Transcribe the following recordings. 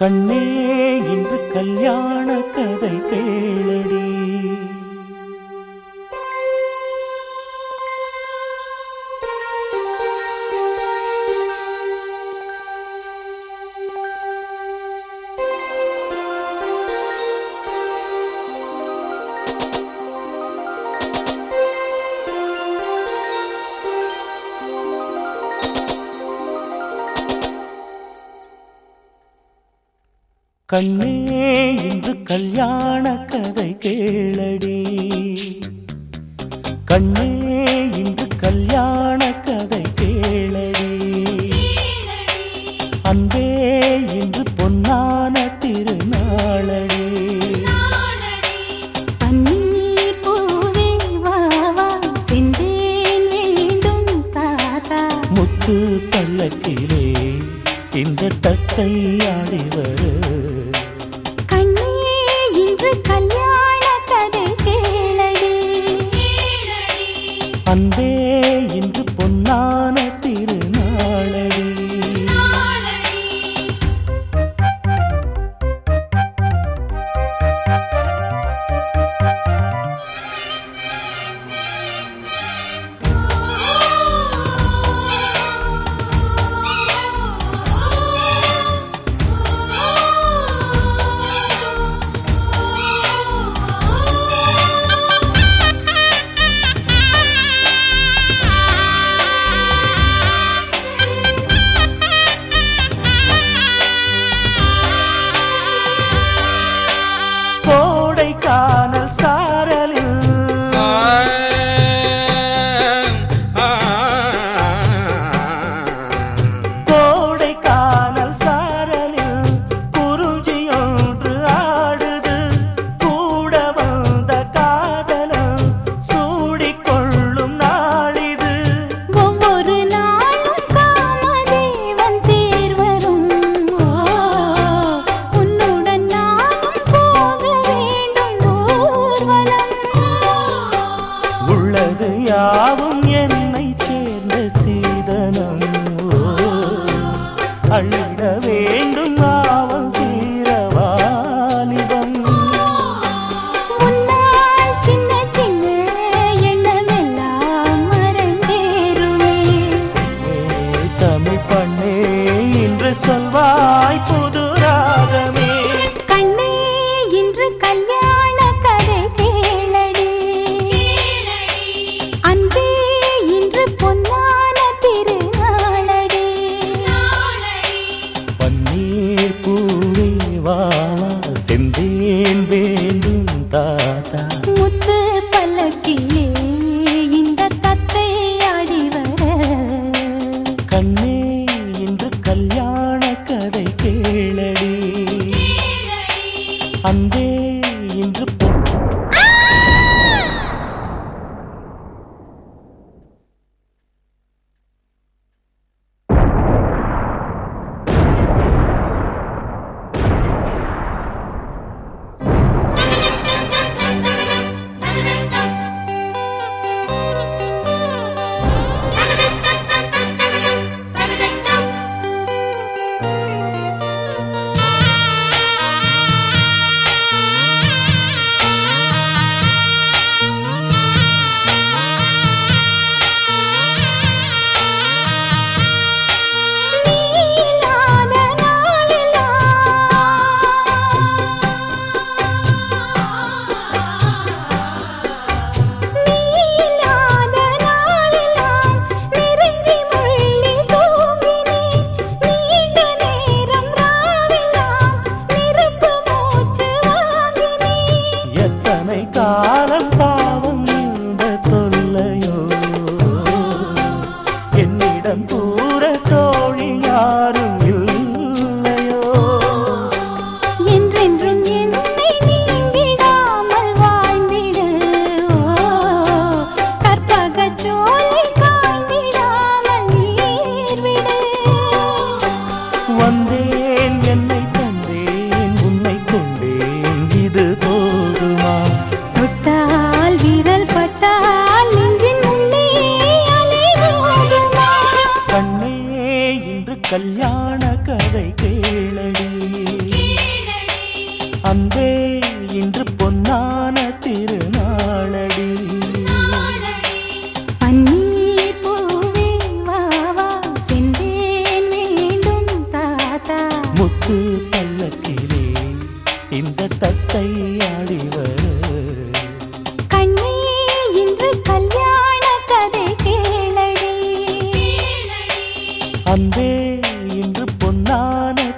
கண்ணே இன்று கல்யாண கதை கேளடி கண்ணே இன்று கல்யாண கதை கேளடி கண்ணே இன்று கல்யாண கதை கேளடி அன்பே இன்று பொன்னான திருநாளடி பன்னீர் பூவே வா வா செந்தேன் வேண்டும் தாத்தா முத்து பல்லக்கிலே இந்த தத்தை ஆடிவர் கண்ணே இன்று கல்யாண கதை கேளடி அன்பே இன்று பொன்னான திருநாளடி கோடை காணல் சாரலில் கோடை காணல் சாரலில் குறிஞ்சி ஒன்று ஆடுது கூட வந்த காதலம் சூடிக்கொள்ளும் நாளிது ஒவ்வொரு நாளும் காமதேவன் தேர் வரும் ஓ, உன்னுடன் நானும் போக வேண்டும் ஊர்வலம் உள்ளது யாவும் என்னை சேர்ந்த சீதனம் ஓ, அள்ளிட வேண்டும் ஆவல் தீரவாலிபம் முன்னால் சின்ன சின்ன எண்ணமெல்லாம் மறந்தேறுமே ஏ தமிழ் பண்ணே இன்று சொல்வாய் புது ராகமே கண்ணே இன்று கல்யாண கதை கேளடி அன்பே இன்று பொன்னான திருநாளடி பன்னீர்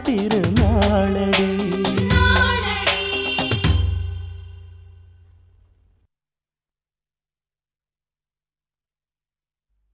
திருநாளடி